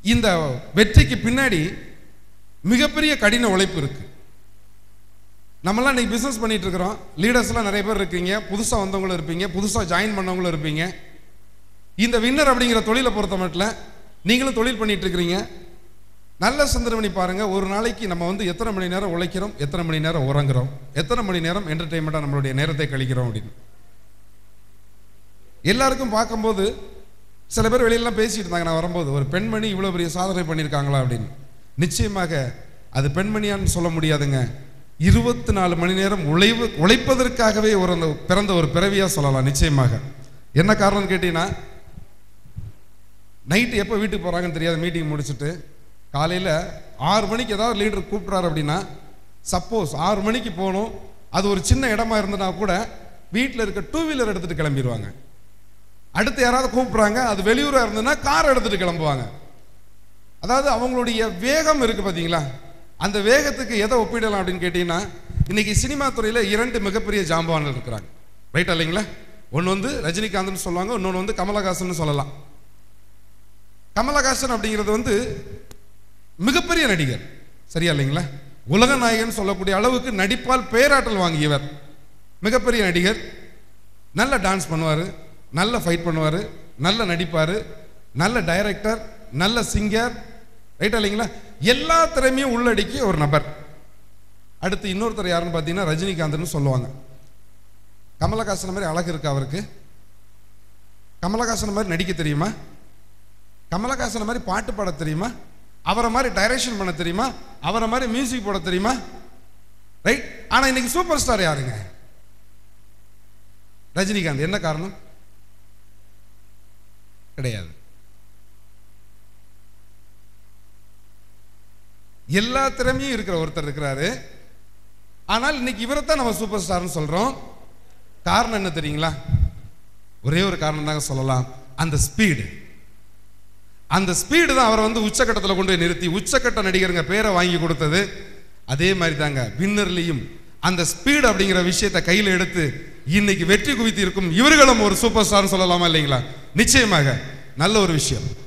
இந்த வெற்றிக்கு பின்னாடி மிகப்பெரிய கடின உழைப்பு இருக்கு நம்மலாம் இன்னைக்கு பிஸ்னஸ் பண்ணிட்டு இருக்கிறோம் லீடர்ஸ்லாம் நிறைய பேர் இருக்கீங்க புதுசாக வந்தவங்களும் இருப்பீங்க புதுசாக ஜாயின் பண்ணவங்களும் இருப்பீங்க இந்த வின்னர் அப்படிங்கிற தொழிலை பொறுத்த மட்டும் நீங்களும் தொழில் பண்ணிட்டு இருக்கிறீங்க நல்ல சிந்தனை பண்ணி பாருங்க ஒரு நாளைக்கு நம்ம வந்து எத்தனை மணி நேரம் உழைக்கிறோம் எத்தனை மணி நேரம் உறங்குறோம் எத்தனை மணி நேரம் என்டர்டைன்மெண்ட்டாக நம்மளுடைய நேரத்தை கழிக்கிறோம் அப்படின்னு எல்லாருக்கும் பார்க்கும்போது சில பேர் வெளியிலலாம் பேசிட்டு இருந்தாங்க நான் வரும்போது ஒரு பெண்மணி இவ்வளோ பெரிய சாதனை பண்ணியிருக்காங்களா அப்படின்னு நிச்சயமாக அது பெண்மணியான்னு சொல்ல முடியாதுங்க இருபத்தி நாலு மணி நேரம் உழைவு உழைப்பதற்காகவே ஒரு அந்த பிறந்த ஒரு பிறவியா சொல்லலாம் நிச்சயமாக என்ன காரணம்னு கேட்டீங்கன்னா நைட்டு எப்போ வீட்டுக்கு போகிறாங்கன்னு தெரியாது மீட்டிங் முடிச்சுட்டு காலையில் ஆறு மணிக்கு ஏதாவது லீடர் கூப்பிட்றாரு அப்படின்னா சப்போஸ் ஆறு மணிக்கு போகணும் அது ஒரு சின்ன இடமா இருந்தனா கூட வீட்டில் இருக்க டூ வீலர் எடுத்துகிட்டு கிளம்பிடுவாங்க அடுத்து யாராவது கூப்பிட்றாங்க அது வெளியூராக இருந்ததுன்னா கார் எடுத்துகிட்டு கிளம்புவாங்க அதாவது அவங்களுடைய வேகம் இருக்குது பார்த்தீங்களா அந்த வேகத்துக்கு எதை ஒப்பிடலாம் அப்படின்னு கேட்டிங்கன்னா இன்னைக்கு சினிமா துறையில் இரண்டு மிகப்பெரிய ஜாம்பவான்கள் இருக்கிறாங்க ரைட் இல்லைங்களா ஒன்று வந்து ரஜினிகாந்த்னு சொல்லுவாங்க இன்னொன்று வந்து கமலஹாசன் சொல்லலாம் கமலஹாசன் அப்படிங்கிறது வந்து மிகப்பெரிய நடிகர் சரியா இல்லைங்களா உலக நாயகன் சொல்லக்கூடிய அளவுக்கு நடிப்பால் பேராற்றல் வாங்கியவர் மிகப்பெரிய நடிகர் நல்ல டான்ஸ் பண்ணுவார் நல்ல ஃபைட் பண்ணுவார் நல்ல நடிப்பார் நல்ல டைரக்டர் நல்ல சிங்கர் ரைட்டா இல்லைங்களா எல்லா திறமையும் உள்ளடக்கிய ஒரு நபர் அடுத்து இன்னொருத்தர் யாருன்னு பார்த்தீங்கன்னா ரஜினிகாந்த்னு சொல்லுவாங்க கமலஹாசன் மாதிரி அழகு இருக்கா அவருக்கு கமலஹாசன் மாதிரி நடிக்க தெரியுமா கமலஹாசன் மாதிரி பாட்டு பாட தெரியுமா அவரை மாதிரி டைரக்ஷன் பண்ண தெரியுமா அவரை மாதிரி மியூசிக் போட தெரியுமா ரைட் ஆனா இன்னைக்கு சூப்பர் ஸ்டார் யாருங்க ரஜினிகாந்த் என்ன காரணம் கிடையாது எல்லா திறமையும் இருக்கிற ஒருத்தர் இருக்கிறாரு ஆனால் இன்னைக்கு இவரைத்தான் நம்ம சூப்பர் ஸ்டார்னு சொல்றோம் காரணம் என்ன தெரியுங்களா ஒரே ஒரு காரணம் தாங்க சொல்லலாம் அந்த ஸ்பீடு அந்த ஸ்பீடு தான் அவரை வந்து உச்சக்கட்டத்தில் கொண்டு போய் நிறுத்தி உச்சக்கட்ட நடிகருங்க பேரை வாங்கி கொடுத்தது அதே மாதிரி தாங்க வின்னர்லையும் அந்த ஸ்பீடு அப்படிங்கிற விஷயத்தை கையில் எடுத்து இன்னைக்கு வெற்றி குவித்து இருக்கும் இவர்களும் ஒரு சூப்பர் ஸ்டார்னு சொல்லலாமா இல்லைங்களா நிச்சயமாக நல்ல ஒரு விஷயம்